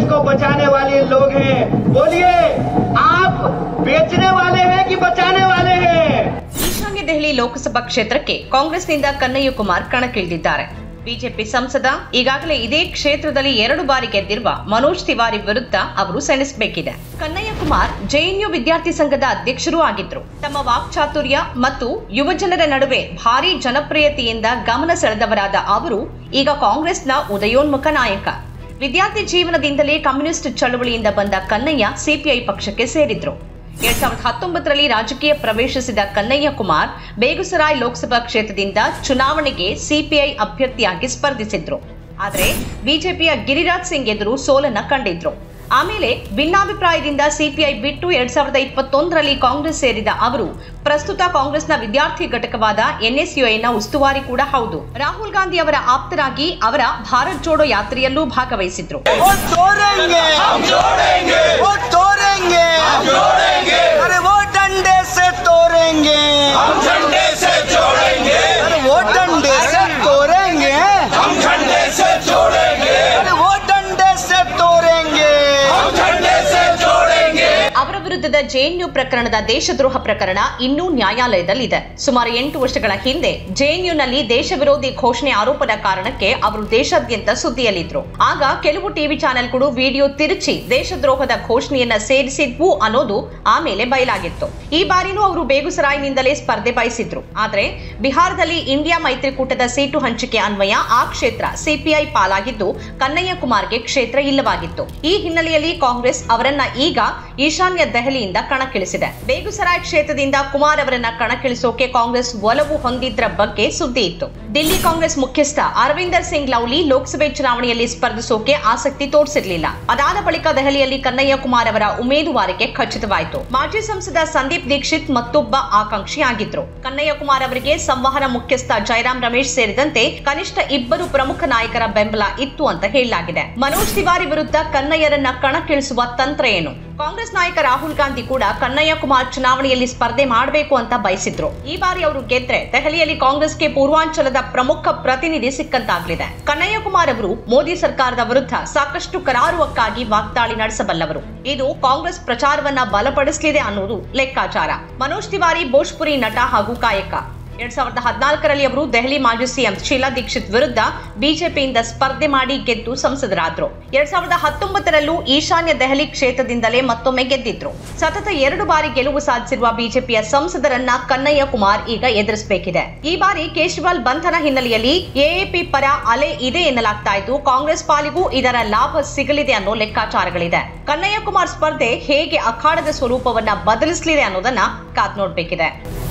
को बचाने वाले लोग हैं बोलिए आप बेचने वाले हैं कि बचाने वाले हैं ಈಶಾನ್ಯ ದೆಹಲಿ ಲೋಕಸಭಾ ಕ್ಷೇತ್ರಕ್ಕೆ ಕಾಂಗ್ರೆಸ್ನಿಂದ ಕನ್ನಯ್ಯ ಕುಮಾರ್ ಕಣಕ್ಕಿಳಿದಿದ್ದಾರೆ ಬಿಜೆಪಿ ಸಂಸದ ಈಗಾಗಲೇ ಇದೇ ಕ್ಷೇತ್ರದಲ್ಲಿ ಎರಡು ಬಾರಿ ಗೆದ್ದಿರುವ ಮನೋಜ್ ತಿವಾರಿ ವಿರುದ್ಧ ಅವರು ಸೆಣಸಬೇಕಿದೆ ಕನ್ನಯ್ಯ ಕುಮಾರ್ ಜೆಎನ್ಯು ವಿದ್ಯಾರ್ಥಿ ಸಂಘದ ಅಧ್ಯಕ್ಷರೂ ಆಗಿದ್ರು ತಮ್ಮ ವಾಕ್ಚಾತುರ್ಯ ಮತ್ತು ಯುವಜನರ ನಡುವೆ ಭಾರೀ ಜನಪ್ರಿಯತೆಯಿಂದ ಗಮನ ಸೆಳೆದವರಾದ ಅವರು ಈಗ ಕಾಂಗ್ರೆಸ್ನ ಉದಯೋನ್ಮುಖ ನಾಯಕ ವಿದ್ಯಾರ್ಥಿ ಜೀವನದಿಂದಲೇ ಕಮ್ಯುನಿಸ್ಟ್ ಚಳವಳಿಯಿಂದ ಬಂದ ಕನ್ನಯ್ಯ ಸಿಪಿಐ ಪಕ್ಷಕ್ಕೆ ಸೇರಿದ್ರು ಎರಡ್ ಸಾವಿರದ ಹತ್ತೊಂಬತ್ತರಲ್ಲಿ ರಾಜಕೀಯ ಪ್ರವೇಶಿಸಿದ ಕನ್ನಯ್ಯ ಕುಮಾರ್ ಬೇಗುಸರಾಯ್ ಲೋಕಸಭಾ ಕ್ಷೇತ್ರದಿಂದ ಚುನಾವಣೆಗೆ ಸಿಪಿಐ ಅಭ್ಯರ್ಥಿಯಾಗಿ ಸ್ಪರ್ಧಿಸಿದ್ರು ಆದರೆ ಬಿಜೆಪಿಯ ಗಿರಿರಾಜ್ ಸಿಂಗ್ ಎದುರು ಸೋಲನ್ನ ಕಂಡಿದ್ರು ಆಮೇಲೆ ಭಿನ್ನಾಭಿಪ್ರಾಯದಿಂದ ಸಿಪಿಐ ಬಿಟ್ಟು ಎರಡ್ ಸಾವಿರದ ಇಪ್ಪತ್ತೊಂದರಲ್ಲಿ ಕಾಂಗ್ರೆಸ್ ಸೇರಿದ ಅವರು ಪ್ರಸ್ತುತ ಕಾಂಗ್ರೆಸ್ನ ವಿದ್ಯಾರ್ಥಿ ಘಟಕವಾದ ಎನ್ಎಸ್ಯುಐನ ಉಸ್ತುವಾರಿ ಕೂಡ ಹೌದು ರಾಹುಲ್ ಗಾಂಧಿ ಅವರ ಆಪ್ತರಾಗಿ ಅವರ ಭಾರತ್ ಜೋಡೋ ಯಾತ್ರೆಯಲ್ಲೂ ಭಾಗವಹಿಸಿದ್ರು वो तोड़ेंगे हम जोड़ेंगे वो तोड़ेंगे हम जोड़ेंगे अरे वो डंडे से तोड़ेंगे हम झंडे से जोड़ेंगे अरे वो डंडे से तोड़ेंगे हम झंडे से जोड़ेंगे अरे वो डंडे से तोड़ेंगे हम झंडे से जोड़ेंगे ಅವರ ವಿರುದ್ಧದ ಜೆಎನ್ಯು ಪ್ರಕರಣದ ದೇಶದ್ರೋಹ ಪ್ರಕರಣ ಇನ್ನೂ ನ್ಯಾಯಾಲಯದಲ್ಲಿದೆ ಸುಮಾರು ಎಂಟು ವರ್ಷಗಳ ಹಿಂದೆ ಜೆಎನ್ಯುನಲ್ಲಿ ದೇಶ ವಿರೋಧಿ ಘೋಷಣೆ ಆರೋಪದ ಕಾರಣಕ್ಕೆ ಅವರು ದೇಶಾದ್ಯಂತ ಸುದ್ದಿಯಲ್ಲಿದ್ರು ಆಗ ಕೆಲವು ಟಿವಿ ಚಾನೆಲ್ಗಳು ವಿಡಿಯೋ ತಿರುಚಿ ದೇಶದ್ರೋಹದ ಘೋಷಣೆಯನ್ನ ಸೇರಿಸಿದ್ವು ಅನ್ನೋದು ಆಮೇಲೆ ಬಯಲಾಗಿತ್ತು ಈ ಬಾರಿನೂ ಅವರು ಬೇಗುಸರಾಯ್ನಿಂದಲೇ ಸ್ಪರ್ಧೆ ಬಯಸಿದ್ರು ಆದ್ರೆ ಬಿಹಾರದಲ್ಲಿ ಇಂಡಿಯಾ ಮೈತ್ರಿಕೂಟದ ಸೀಟು ಹಂಚಿಕೆ ಅನ್ವಯ ಆ ಕ್ಷೇತ್ರ ಸಿಪಿಐ ಪಾಲಾಗಿದ್ದು ಕನ್ನಯ್ಯ ಕುಮಾರ್ಗೆ ಕ್ಷೇತ್ರ ಇಲ್ಲವಾಗಿತ್ತು ಈ ಹಿನ್ನೆಲೆಯಲ್ಲಿ ಕಾಂಗ್ರೆಸ್ ಅವರನ್ನ ಈಗ ಈಶಾನ್ಯ ದೆಹಲಿಯಿಂದ ಕಣಕ್ಕಿಳಿಸಿದೆ ಬೇಗುಸರಾಯ್ ಕ್ಷೇತ್ರದಿಂದ ಕುಮಾರ್ ಅವರನ್ನ ಕಣಕ್ಕಿಳಿಸೋಕೆ ಕಾಂಗ್ರೆಸ್ ಒಲವು ಹೊಂದಿದ್ರ ಬಗ್ಗೆ ಸುದ್ದಿ ಇತ್ತು ದಿಲ್ಲಿ ಕಾಂಗ್ರೆಸ್ ಮುಖ್ಯಸ್ಥ ಅರವಿಂದರ್ ಸಿಂಗ್ ಲೌಲಿ ಲೋಕಸಭೆ ಚುನಾವಣೆಯಲ್ಲಿ ಸ್ಪರ್ಧಿಸೋಕೆ ಆಸಕ್ತಿ ತೋರಿಸಿರ್ಲಿಲ್ಲ ಅದಾದ ಬಳಿಕ ದೆಹಲಿಯಲ್ಲಿ ಕನ್ನಯ್ಯ ಕುಮಾರ್ ಅವರ ಉಮೇದುವಾರಿಕೆ ಖಚಿತವಾಯಿತು ಮಾಜಿ ಸಂಸದ ಸಂದೀಪ್ ದೀಕ್ಷಿತ್ ಮತ್ತೊಬ್ಬ ಆಕಾಂಕ್ಷಿಯಾಗಿದ್ರು ಕನ್ನಯ್ಯ ಕುಮಾರ್ ಅವರಿಗೆ ಸಂವಹನ ಮುಖ್ಯಸ್ಥ ಜಯರಾಮ್ ರಮೇಶ್ ಸೇರಿದಂತೆ ಕನಿಷ್ಠ ಇಬ್ಬರು ಪ್ರಮುಖ ನಾಯಕರ ಬೆಂಬಲ ಇತ್ತು ಅಂತ ಹೇಳಲಾಗಿದೆ ಮನೋಜ್ ತಿವಾರಿ ವಿರುದ್ಧ ಕನ್ನಯ್ಯರನ್ನ ಕಣಕ್ಕಿಳಿಸುವ ತಂತ್ರ ಏನು ಕಾಂಗ್ರೆಸ್ ನಾಯಕ ರಾಹುಲ್ ಗಾಂಧಿ ಕೂಡ ಕನ್ನಯ್ಯ ಕುಮಾರ್ ಚುನಾವಣೆಯಲ್ಲಿ ಸ್ಪರ್ಧೆ ಮಾಡಬೇಕು ಅಂತ ಬಯಸಿದ್ರು ಈ ಬಾರಿ ಅವರು ಗೆದ್ರೆ ದೆಹಲಿಯಲ್ಲಿ ಕಾಂಗ್ರೆಸ್ಗೆ ಪೂರ್ವಾಂಚಲದ ಪ್ರಮುಖ ಪ್ರತಿನಿಧಿ ಸಿಕ್ಕಂತಾಗಲಿದೆ ಕನ್ನಯ್ಯ ಕುಮಾರ್ ಅವರು ಮೋದಿ ಸರ್ಕಾರದ ವಿರುದ್ಧ ಸಾಕಷ್ಟು ಕರಾರುವಕ್ಕಾಗಿ ವಾಗ್ದಾಳಿ ನಡೆಸಬಲ್ಲವರು ಇದು ಕಾಂಗ್ರೆಸ್ ಪ್ರಚಾರವನ್ನ ಬಲಪಡಿಸಲಿದೆ ಅನ್ನೋದು ಲೆಕ್ಕಾಚಾರ ಮನೋಜ್ ತಿವಾರಿ ಭೋಜ್ಪುರಿ ನಟ ಹಾಗೂ ಕಾಯಕ ಎರಡ್ ಸಾವಿರದ ಹದಿನಾಲ್ಕರಲ್ಲಿ ಅವರು ದೆಹಲಿ ಮಾಜಿ ಸಿಎಂ ಶೀಲಾ ದೀಕ್ಷಿತ್ ವಿರುದ್ಧ ಬಿಜೆಪಿಯಿಂದ ಸ್ಪರ್ಧೆ ಮಾಡಿ ಗೆದ್ದು ಸಂಸದರಾದ್ರು ಎರಡ್ ಸಾವಿರದ ಹತ್ತೊಂಬತ್ತರಲ್ಲೂ ಈಶಾನ್ಯ ದೆಹಲಿ ಕ್ಷೇತ್ರದಿಂದಲೇ ಮತ್ತೊಮ್ಮೆ ಗೆದ್ದಿದ್ರು ಸತತ ಎರಡು ಬಾರಿ ಗೆಲುವು ಸಾಧಿಸಿರುವ ಬಿಜೆಪಿಯ ಸಂಸದರನ್ನ ಕನ್ನಯ್ಯ ಕುಮಾರ್ ಈಗ ಎದುರಿಸಬೇಕಿದೆ ಈ ಬಾರಿ ಕೇಜ್ರಿವಾಲ್ ಬಂಧನ ಹಿನ್ನೆಲೆಯಲ್ಲಿ ಎಎಪಿ ಪರ ಅಲೆ ಇದೆ ಎನ್ನಲಾಗ್ತಾ ಇದ್ದು ಕಾಂಗ್ರೆಸ್ ಪಾಲಿಗೂ ಇದರ ಲಾಭ ಸಿಗಲಿದೆ ಅನ್ನೋ ಲೆಕ್ಕಾಚಾರಗಳಿದೆ ಕನ್ನಯ್ಯ ಕುಮಾರ್ ಸ್ಪರ್ಧೆ ಹೇಗೆ ಅಖಾಡದ ಸ್ವರೂಪವನ್ನ ಬದಲಿಸಲಿದೆ ಅನ್ನೋದನ್ನ ಕಾದ್ ನೋಡ್ಬೇಕಿದೆ